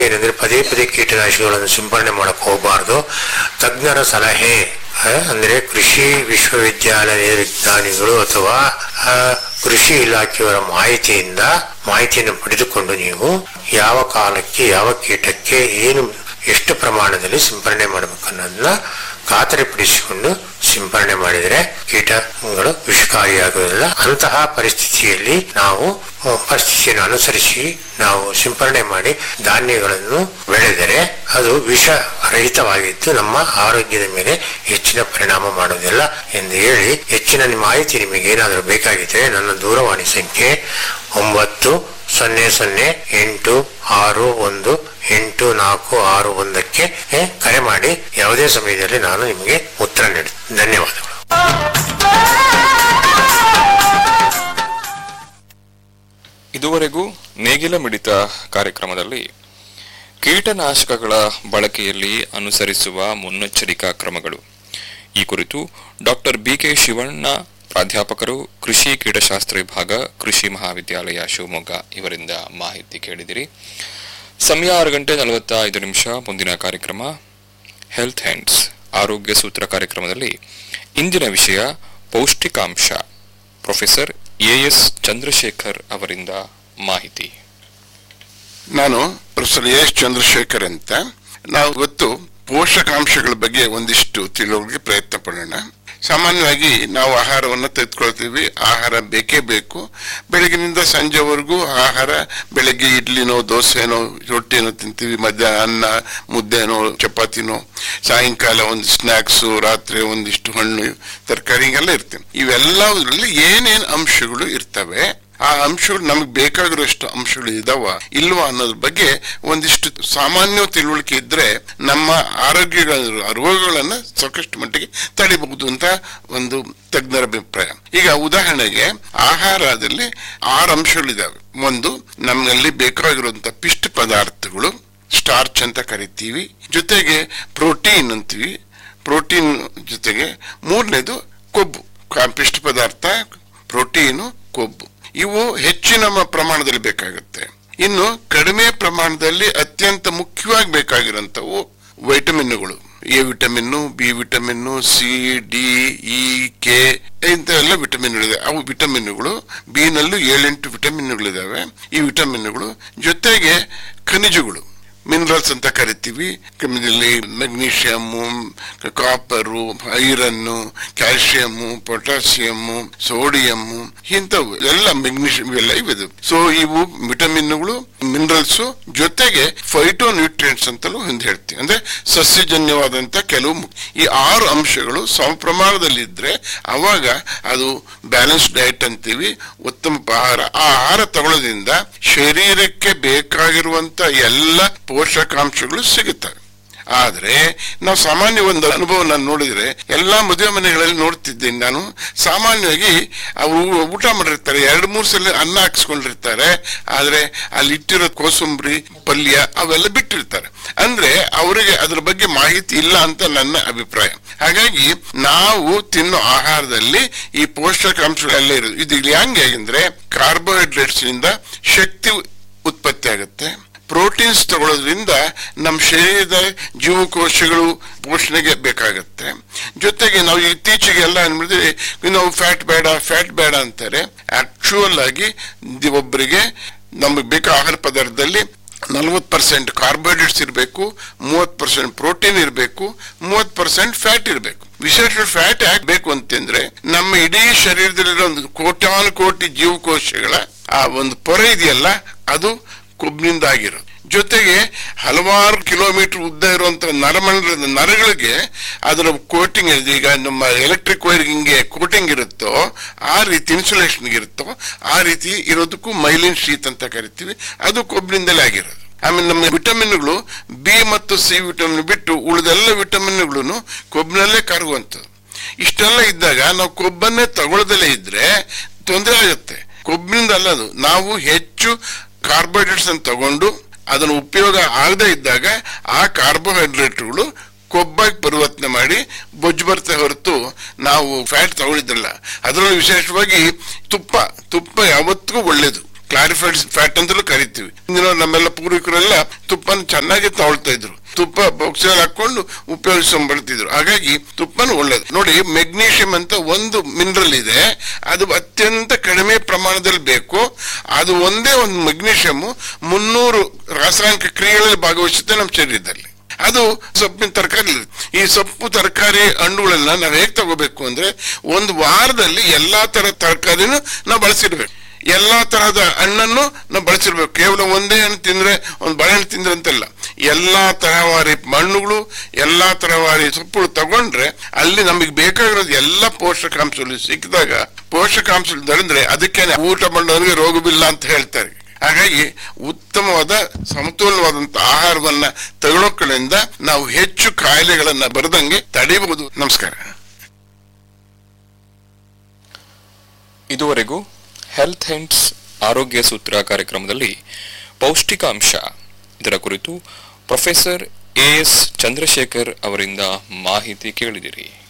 ಏನಂದ್ರೆ ಪದೇ ಪದೇ ಕೀಟನಾಶಕಗಳನ್ನು ಸಿಂಪಡಣೆ ಮಾಡಕ್ ಹೋಗಬಾರ್ದು ತಜ್ಞರ ಸಲಹೆ ಆ, ಅಂದ್ರೆ ಕೃಷಿ ವಿಶ್ವವಿದ್ಯಾಲಯ ವಿಜ್ಞಾನಿಗಳು ಅಥವಾ ಆ, ಕೃಷಿ ಇಲಾಖೆಯವರ ಮಾಹಿತಿಯಿಂದ ಮಾಹಿತಿಯನ್ನು ಪಡೆದುಕೊಂಡು ನೀವು ಯಾವ ಕಾಲಕ್ಕೆ ಯಾವ ಕೀಟಕ್ಕೆ ಏನು ಎಷ್ಟು ಪ್ರಮಾಣದಲ್ಲಿ ಸಿಂಪರಣೆ ಮಾಡಬೇಕು ಅನ್ನೋದನ್ನ ಖಾತರಿಪಡಿಸಿಕೊಂಡು ಸಿಂಪರಣೆ ಮಾಡಿದರೆ ಕೀಟಗಳು ವಿಷಕಾರಿಯಾಗುವುದಿಲ್ಲ ಅಂತಹ ಪರಿಸ್ಥಿತಿಯಲ್ಲಿ ನಾವು ಆ, ಪರಿಸ್ಥಿತಿಯನ್ನು ಅನುಸರಿಸಿ ನಾವು ಸಿಂಪರಣೆ ಮಾಡಿ ಧಾನ್ಯಗಳನ್ನು ಬೆಳೆದರೆ ಅದು ವಿಷ ರಹಿತವಾಗಿದ್ದು ನಮ್ಮ ಆರೋಗ್ಯದ ಮೇಲೆ ಹೆಚ್ಚಿನ ಪರಿಣಾಮ ಮಾಡುವುದಿಲ್ಲ ಎಂದು ಹೇಳಿ ಹೆಚ್ಚಿನ ಮಾಹಿತಿ ನಿಮಗೆ ಏನಾದರೂ ಬೇಕಾಗಿದ್ದರೆ ನನ್ನ ದೂರವಾಣಿ ಸಂಖ್ಯೆ ಒಂಬತ್ತು ಸೊನ್ನೆ ಸೊನ್ನೆ ಎಂಟು ಆರು ಒಂದು ಎಂಟು ನಾಲ್ಕು ಆರು ಒಂದಕ್ಕೆ ಏ, ಕರೆ ಮಾಡಿ ಯಾವುದೇ ಸಮಯದಲ್ಲಿ ನಾನು ನಿಮಗೆ ಉತ್ತರ ನೀಡುತ್ತೇನೆ ಧನ್ಯವಾದಗಳು ಇದುವರೆಗೂ ನೇಗಿಲ ಮಿಡಿತ ಕಾರ್ಯಕ್ರಮದಲ್ಲಿ ಕೀಟನಾಶಕಗಳ ಬಳಕೆಯಲ್ಲಿ ಅನುಸರಿಸುವ ಮುನ್ನೆಚ್ಚರಿಕಾ ಕ್ರಮಗಳು ಈ ಕುರಿತು ಡಾಕ್ಟರ್ ಬಿಕೆ ಶಿವಣ್ಣ ಪ್ರಾಧ್ಯಾಪಕರು ಕೃಷಿ ಕೀಟಶಾಸ್ತ್ರ ವಿಭಾಗ ಕೃಷಿ ಮಹಾವಿದ್ಯಾಲಯ ಶಿವಮೊಗ್ಗ ಇವರಿಂದ ಮಾಹಿತಿ ಕೇಳಿದಿರಿ ಸಮಯ ಆರು ಗಂಟೆ ನಲವತ್ತ ಐದು ನಿಮಿಷ ಮುಂದಿನ ಕಾರ್ಯಕ್ರಮ ಹೆಲ್ತ್ ಹ್ಯಾಂಡ್ಸ್ ಆರೋಗ್ಯ ಸೂತ್ರ ಕಾರ್ಯಕ್ರಮದಲ್ಲಿ ಇಂದಿನ ವಿಷಯ ಪೌಷ್ಟಿಕಾಂಶ ಪ್ರೊಫೆಸರ್ ಎಎಸ್ ಚಂದ್ರಶೇಖರ್ ಅವರಿಂದ ಮಾಹಿತಿ ನಾನು ಪ್ರೊಫೆಸರ್ ಎಸ್ ಚಂದ್ರಶೇಖರ್ ಅಂತ ನಾವು ಇವತ್ತು ಪೋಷಕಾಂಶಗಳ ಬಗ್ಗೆ ಒಂದಿಷ್ಟು ತಿಳಿಯೋಕೆ ಪ್ರಯತ್ನ ಪಡೋಣ ಸಾಮಾನ್ಯವಾಗಿ ನಾವು ಆಹಾರವನ್ನು ತೆಗೆದುಕೊಳ್ತೀವಿ ಆಹಾರ ಬೇಕೇ ಬೇಕು ಬೆಳಗಿನಿಂದ ಸಂಜೆವರೆಗೂ ಆಹಾರ ಬೆಳಗ್ಗೆ ಇಡ್ಲಿನೋ ದೋಸೆನೋ ರೊಟ್ಟಿನೋ ತಿಂತೀವಿ ಮಧ್ಯಾಹ್ನ ಅನ್ನ ಮುದ್ದೆನೋ ಚಪಾತಿನೋ ಸಾಯಂಕಾಲ ಒಂದು ಸ್ನ್ಯಾಕ್ಸು ರಾತ್ರಿ ಒಂದಿಷ್ಟು ಹಣ್ಣು ತರಕಾರಿ ಹಿಂಗೆಲ್ಲ ಇರ್ತೀವಿ ಇವೆಲ್ಲದರಲ್ಲಿ ಏನೇನು ಅಂಶಗಳು ಇರ್ತವೆ ಆ ಅಂಶಗಳು ನಮಗೆ ಬೇಕಾಗಿರುವಷ್ಟು ಅಂಶಗಳು ಇದಾವ ಇಲ್ವಾ ಅನ್ನೋದ್ರ ಬಗ್ಗೆ ಒಂದಿಷ್ಟು ಸಾಮಾನ್ಯ ತಿಳುವಳಿಕೆ ಇದ್ರೆ ನಮ್ಮ ಆರೋಗ್ಯಗಳ ರೋಗಗಳನ್ನ ಸಾಕಷ್ಟು ಮಟ್ಟಿಗೆ ತಡಿಬಹುದು ಅಂತ ಒಂದು ತಜ್ಞರ ಅಭಿಪ್ರಾಯ ಈಗ ಉದಾಹರಣೆಗೆ ಆಹಾರದಲ್ಲಿ ಆರು ಅಂಶಗಳಿದಾವೆ ಒಂದು ನಮ್ಮಲ್ಲಿ ಬೇಕಾಗಿರುವಂತ ಪಿಷ್ಟ ಪದಾರ್ಥಗಳು ಸ್ಟಾರ್ಚ್ ಅಂತ ಕರಿತೀವಿ ಜೊತೆಗೆ ಪ್ರೋಟೀನ್ ಅಂತೀವಿ ಪ್ರೋಟೀನ್ ಜೊತೆಗೆ ಮೂರನೇದು ಕೊಬ್ಬು ಕಾ- ಪಿಷ್ಟ ಪದಾರ್ಥ ಪ್ರೋಟೀನು ಕೊಬ್ಬು ಇವು ಹೆಚ್ಚಿನ ಮ- ಪ್ರಮಾಣದಲ್ಲಿ ಬೇಕಾಗುತ್ತೆ ಇನ್ನು ಕಡಿಮೆ ಪ್ರಮಾಣದಲ್ಲಿ ಅತ್ಯಂತ ಮುಖ್ಯವಾಗಿ ಬೇಕಾಗಿರೋಂಥವು ವೈಟಮಿನ್ಗಳು A vitamin B vitamin C D E K ಇಂಥವೆಲ್ಲ ವಿಟಮಿನ್ಗಳಿದೆ ಅವು ವಿಟಮಿನ್ಗಳು ಬಿ ನಲ್ಲೂ ಏಳೆಂಟು ವಿಟಮಿನ್ಗಳಿದಾವೆ ಈ ವಿಟಮಿನ್ಗಳು ಜೊತೆಗೆ ಖನಿಜಗಳು ಮಿನರಲ್ಸ್ ಅಂತ ಕರಿತೀವಿ ಇದರಲ್ಲಿ magnesium copper iron calcium potassium sodium ಇಂಥವು ಎಲ್ಲ ಮೆಗ್ನೀಷಿಯಂ ಇವೆಲ್ಲ ಇವೆ ಸೊ ಇವು ವಿಟಮಿನ್ಗಳು ಮಿನರಲ್ಸ್ ಜೊತೆಗೆ ಫೈಟೋ ನ್ಯೂಟ್ರಿಯೆಂಟ್ಸ್ ಅಂತಲೂ ಒಂದು ಹೇಳ್ತೀವಿ ಅಂದ್ರೆ ಸಸ್ಯಜನ್ಯವಾದಂತ ಕೆಲವು ಮು- ಈ ಆರು ಅಂಶಗಳು ಸಮ ಪ್ರಮಾಣದಲ್ಲಿ ಇದ್ರೆ ಅವಾಗ ಅದು ಬ್ಯಾಲೆನ್ಸ್ ಡಯಟ್ ಅಂತೀವಿ ಉತ್ತಮ ಆಹಾರ ಆ ಆಹಾರ ತಗೊಳ್ಳೋದ್ರಿಂದ ಶರೀರಕ್ಕೆ ಬೇಕಾಗಿರುವಂತ ಎಲ್ಲ ಪೋಷಕಾಂಶಗಳು ಸಿಗುತ್ತವೆ ಆದ್ರೆ ನಾವು ಸಾಮಾನ್ಯ ಒಂದು ಅನುಭವ ನಾನು ನೋಡಿದ್ರೆ ಎಲ್ಲಾ ಮದುವೆ ಮನೆಗಳಲ್ಲಿ ನೋಡ್ತಿದ್ದೀನಿ ನಾನು ಸಾಮಾನ್ಯವಾಗಿ ಅವರು ಊಟ ಮಾಡಿರ್ತಾರೆ ಎರಡು ಮೂರು ಸಲ ಅನ್ನ ಹಾಕ್ಸ್ಕೊಂಡಿರ್ತಾರೆ ಆದ್ರೆ ಅಲ್ಲಿ ಇಟ್ಟಿರೋ ಕೋಸಂಬರಿ ಪಲ್ಯ ಅವೆಲ್ಲ ಬಿಟ್ಟಿರ್ತಾರೆ ಅಂದ್ರೆ ಅವರಿಗೆ ಅದ್ರ ಬಗ್ಗೆ ಮಾಹಿತಿ ಇಲ್ಲ ಅಂತ ನನ್ನ ಅಭಿಪ್ರಾಯ ಹಾಗಾಗಿ ನಾವು ತಿನ್ನೋ ಆಹಾರದಲ್ಲಿ ಈ ಪೋಷಕಾಂಶಗಳೆಲ್ಲ ಇರೋದು ಇದು ಇಲ್ಲಿ ಹೆಂಗೆ ಅಂದ್ರೆ ಕಾರ್ಬೋಹೈಡ್ರೇಟ್ಸ್ ನಿಂದ ಶಕ್ತಿ ಉತ್ಪತ್ತಿ ಆಗುತ್ತೆ ಪ್ರೋಟೀನ್ಸ್ ತಗೊಳ್ಳೋದ್ರಿಂದ ನಮ್ಮ ಶರೀರದ ಜೀವಕೋಶಗಳು ಪೋಷಣೆಗೆ ಬೇಕಾಗತ್ತೆ ಜೊತೆಗೆ ನಾವು ಇತ್ತೀಚೆಗೆ ಎಲ್ಲ ಅನ್ಬಿಡಿದ್ರೆ ನಾವು ಫ್ಯಾಟ್ ಬೇಡ ಫ್ಯಾಟ್ ಬೇಡ ಅಂತಾರೆ ಆಕ್ಚುಯಲ್ ಆಗಿ ದಿ- ಒಬ್ಬರಿಗೆ ನಮಗೆ ಬೇಕಾ ಆಹಾರ ಪದಾರ್ಥದಲ್ಲಿ ನಲ್ವತ್ ಪರ್ಸೆಂಟ್ ಕಾರ್ಬೋಹೈಡ್ರೇಟ್ಸ್ ಇರಬೇಕು ಮೂವತ್ ಪರ್ಸೆಂಟ್ ಪ್ರೋಟೀನ್ ಇರಬೇಕು ಮೂವತ್ ಪರ್ಸೆಂಟ್ ಫ್ಯಾಟ್ ಇರಬೇಕು ವಿಶೇಷ ಫ್ಯಾಟ್ ಯಾಕೆ ಬೇಕು ಅಂತಂದ್ರೆ ನಮ್ಮ ಇಡೀ ಶರೀರದಲ್ಲಿರೋ ಒಂದು ಕೋಟ್ಯಾನು ಕೋಟಿ ಜೀವಕೋಶಗಳ ಆ ಒಂದು ಪೊರೆ ಇದೆಯಲ್ಲ ಅದು ಕೊಬ್ಬಿನಿಂದ ಆಗಿರೋದು ಜೊತೆಗೆ ಹಲವಾರು ಕಿಲೋಮೀಟರ್ ಉದ್ದ ಇರುವಂತ ನರಮಂಡಲದ ನರಗಳಿಗೆ ಅದರ ಕೋಟಿಂಗ್ ಈಗ ನಮ್ಮ ಎಲೆಕ್ಟ್ರಿಕ್ ವೈರ್ ಹಿಂಗೆ ಕೋಟಿಂಗ್ ಇರುತ್ತೋ ಆ ರೀತಿ ಇನ್ಸುಲೇಷನ್ ಇರುತ್ತೋ ಆ ರೀತಿ ಇರೋದಕ್ಕೂ ಮೈಲಿನ್ ಶೀತ್ ಅಂತ ಕರಿತೀವಿ ಅದು ಕೊಬ್ಬಿನಿಂದಲೇ ಆಗಿರೋದು ಆಮೇಲೆ ನಮ್ಮ ವಿಟಮಿನ್ಗಳು ಬಿ ಮತ್ತು ಸಿ ವಿಟಮಿನ್ ಬಿಟ್ಟು ಉಳಿದೆಲ್ಲ ವಿಟಮಿನ್ಗಳು ಕೊಬ್ಬಿನಲ್ಲೇ ಕರಗುವಂಥದ್ದು ಇಷ್ಟೆಲ್ಲ ಇದ್ದಾಗ ನಾವು ಕೊಬ್ಬನ್ನೇ ತಗೊಳ್ದಲೇ ಇದ್ರೆ ತೊಂದರೆ ಆಗುತ್ತೆ ಕೊಬ್ಬಿನಿಂದ ಅಲ್ಲ ಅದು ನಾವು ಹೆಚ್ಚು ಕಾರ್ಬೋಹೈಡ್ರೇಟ್ಸ್ ಅನ್ನು ತಗೊಂಡು ಅದನ್ನು ಉಪಯೋಗ ಆಗದೆ ಇದ್ದಾಗ ಆ ಕಾರ್ಬೋಹೈಡ್ರೇಟ್ಗಳು ಕೊಬ್ಬಾಗಿ ಪರಿವರ್ತನೆ ಮಾಡಿ ಬೊಜ್ಜು ಬರ್ತಾ ಹೊರತು ನಾವು ಫ್ಯಾಟ್ ತಗೊಳಿದ್ರಲ್ಲ ಅದರಲ್ಲೂ ವಿಶೇಷವಾಗಿ ತುಪ್ಪ ತುಪ್ಪ ಯಾವತ್ತಿಗೂ ಒಳ್ಳೇದು ಕ್ಲಾರಿಫೈಡ್ ಫ್ಯಾಟ್ ಅಂತಲೂ ಕರಿತೀವಿ ಇಂದಿನ ನಮ್ಮೆಲ್ಲ ಪೂರ್ವಿಕರೆಲ್ಲ ತುಪ್ಪನ ಚೆನ್ನಾಗಿ ತಗೊಳ್ತಾ ಇದ್ರು ತುಪ್ಪ ಬಾಕ್ಸಲ್ಲಿ ಹಾಕೊಂಡು ಉಪಯೋಗಿಸ್ಕೊಂಡ್ ಬರ್ತಿದ್ರು ಹಾಗಾಗಿ ತುಪ್ಪನ ಒಳ್ಳೇದು ನೋಡಿ ಮೆಗ್ನೀಷಿಯಂ ಅಂತ ಒಂದು ಮಿನರಲ್ ಇದೆ ಅದು ಅತ್ಯಂತ ಕಡಿಮೆ ಪ್ರಮಾಣದಲ್ಲಿ ಬೇಕು ಅದು ಒಂದೇ ಒಂದು ಮೆಗ್ನೀಷಿಯಂ ಮುನ್ನೂರು ರಾಸಾಯನಿಕ ಕ್ರಿಯೆಗಳಲ್ಲಿ ಭಾಗವಹಿಸುತ್ತೆ ನಮ್ಮ ಶರೀರದಲ್ಲಿ ಅದು ಸೊಪ್ಪಿನ ತರಕಾರಿ ಈ ಸೊಪ್ಪು ತರಕಾರಿ ಹಣ್ಣುಗಳನ್ನ ನಾವು ಹೇಗೆ ತಗೋಬೇಕು ಅಂದ್ರೆ ಒಂದು ವಾರದಲ್ಲಿ ಎಲ್ಲಾ ತರ ತರಕಾರಿನೂ ನಾವು ಬಳಸಿರ್ಬೇಕು ಎಲ್ಲಾ ತರಹದ ಹಣ್ಣನ್ನು ನಾವು ಬಳಸಿರ್ಬೇಕು ಕೇವಲ ಒಂದೇ ಹಣ್ಣು ತಿಂದ್ರೆ ಒಂದು ಬಾಳೆಹಣ್ಣು ತಿಂದ್ರೆ ಅಂತಲ್ಲ ಎಲ್ಲಾ ತರಹವಾರಿ ಹಣ್ಣುಗಳು ಎಲ್ಲಾ ತರಹವಾರಿ ಸೊಪ್ಪುಗಳು ತಗೊಂಡ್ರೆ ಅಲ್ಲಿ ನಮಗೆ ಬೇಕಾಗಿರೋದು ಎಲ್ಲ ಪೋಷಕಾಂಶಗಳು ಸಿಕ್ಕಿದಾಗ ಪೋಷಕಾಂಶಗಳು ದೊರೆದ್ರೆ ಅದಕ್ಕೆ ಊಟ ಮಾಡೋರಿಗೆ ರೋಗವಿಲ್ಲ ಅಂತ ಹೇಳ್ತಾರೆ ಹಾಗಾಗಿ ಉತ್ತಮವಾದ ಸಮತೋಲನವಾದಂತ ಆಹಾರವನ್ನ ತಗೊಳ್ಳೋಕಳಿಂದ ನಾವು ಹೆಚ್ಚು ಕಾಯಿಲೆಗಳನ್ನ ಬರದಂಗೆ ತಡೆಯಬಹುದು ನಮಸ್ಕಾರ ಇದುವರೆಗೂ ಹೆಲ್ತ್ ಹೆಂಡ್ಸ್ ಆರೋಗ್ಯ ಸೂತ್ರ ಕಾರ್ಯಕ್ರಮದಲ್ಲಿ ಪೌಷ್ಟಿಕಾಂಶ ಇದರ ಕುರಿತು ಪ್ರೊಫೆಸರ್ ಎ ಎಸ್ ಚಂದ್ರಶೇಖರ್ ಅವರಿಂದ ಮಾಹಿತಿ ಕೇಳಿದಿರಿ